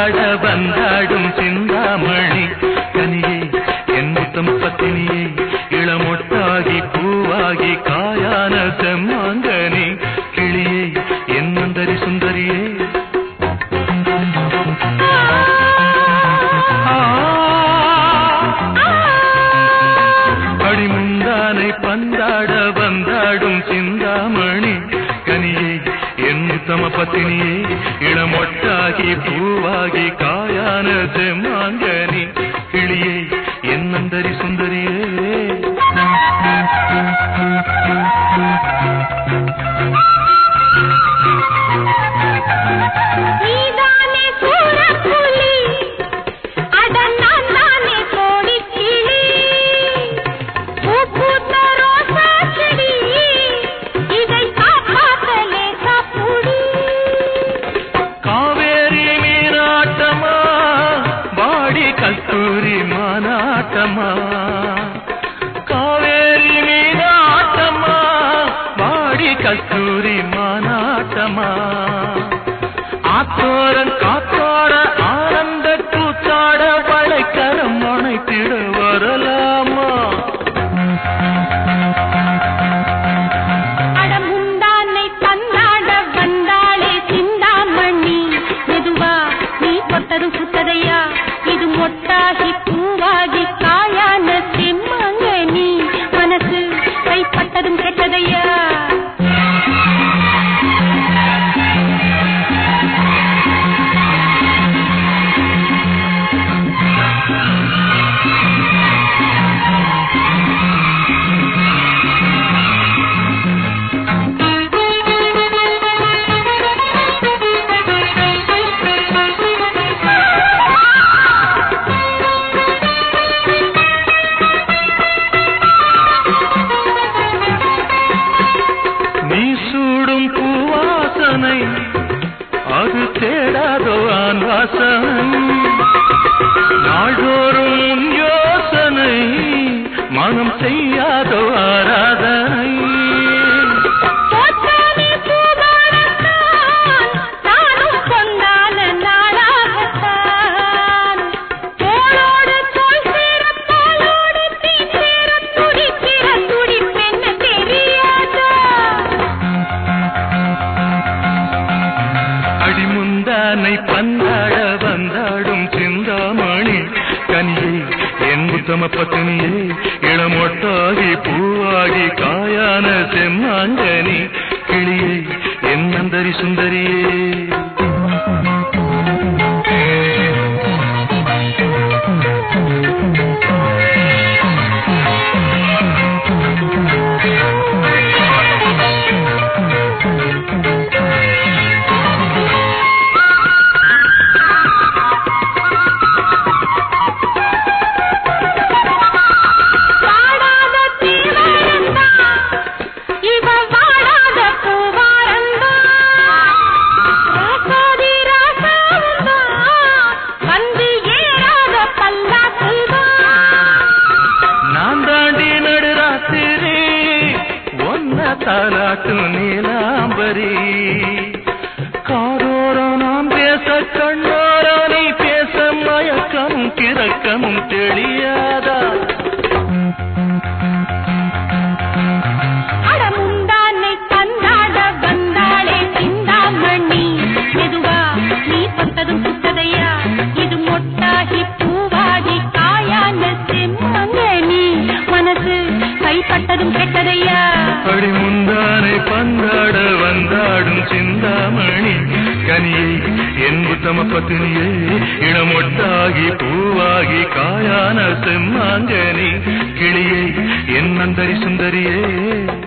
பந்தாட வந்தாடும் சிந்தாமணி கனியே என் முத்தம் பத்தினியே இளமொட்டாகி பூவாகி காயான செம்மாங்கனி கிளியே என் நந்தரி சுந்தரியே அடிமுந்தானை பந்தாட வந்தாடும் சிந்தாமணி கனியே என் உத்தம பத்தினியே இளமொட்டாகி பூவாகி காயான செம்மாங்கனி கிளியே என் நந்தரி சுந்தரியே நீதானே சூரப்புலி அட நான் தானே கோடிக்கிளி பூ பூத்த ரோசா செடி இதை காப்பாத்த லேசா புடி காவேரி மீனாட்டமா வாடி கஸ்தூரி மானாட்டமா காவேரி மீனாட்டமா வாடி கஸ்தூரி மானாட்டமா ஆத்தோரன் காத்தோட ஆனந்த கூத்தாட வளைக்கரம் அணைத்திட வரலாமா அட முந்தானை பந்தாட வந்தாளே சிந்தாமணி மெதுவா நீ தொட்டதும் சுத்ததையா இது மொட்டாகி பூவாகி காயான செம்மங்கனி மனசு கைப்பட்டதும் கெட்டதையா நீ சூடும் பூவாசனை அது தேடாதோ ஆண் வாசனை நாள்தோறும் உன் யோசனை மனம் செய்யாதோ ஆராதனை போற்றானே பூவாடத்தான், நானும் கொண்டான நாளாகத்தான். தோளோடு தோள் சேர, தோளோடு தீ சேர, துடிக்கிற துடிப்பென்ன தெரியாதா? அடிமுந்தானை பந்தாட வந்தாடும் சிந்தாமணி கனியை என் உத்தம பத்தினியே இளமொட்டாகி பூவாகி காயான செம்மாங்கனி கிளியை என் நந்தரி சுந்தரியே வாடாத தீவாரந்தான், இவ வாடாத பூவாரந்தான். ராசாதி ராசாவுந்தான், வந்து ஏறாத பல்லாக்குந்தான். நான் தாண்டி நடுராத்திரி ஒன்ன தாலாட்டும் நீலாம்பரி காதோரம் நாம் பேச கண்ணோரம் நீ பேச மயக்கமும் கிறக்கமும் தெளியாதா அட முந்தானை பந்தாட வந்தாளே சிந்தாமணி மெதுவா நீ பட்டதும் சுத்ததையா இது மொட்டாகி பூவாகி காயான செம்மங்கனி மனசு கைப்பட்டதும் கெட்டதையா அடி முந்தானை பந்தாட வந்தாடும் சிந்தாமணி கனியை என் உத்தம பத்தினியே இளமொட்டாகி பூவாகி காயான செம்மாங்கனி கிளியை என் நந்தரி சுந்தரியே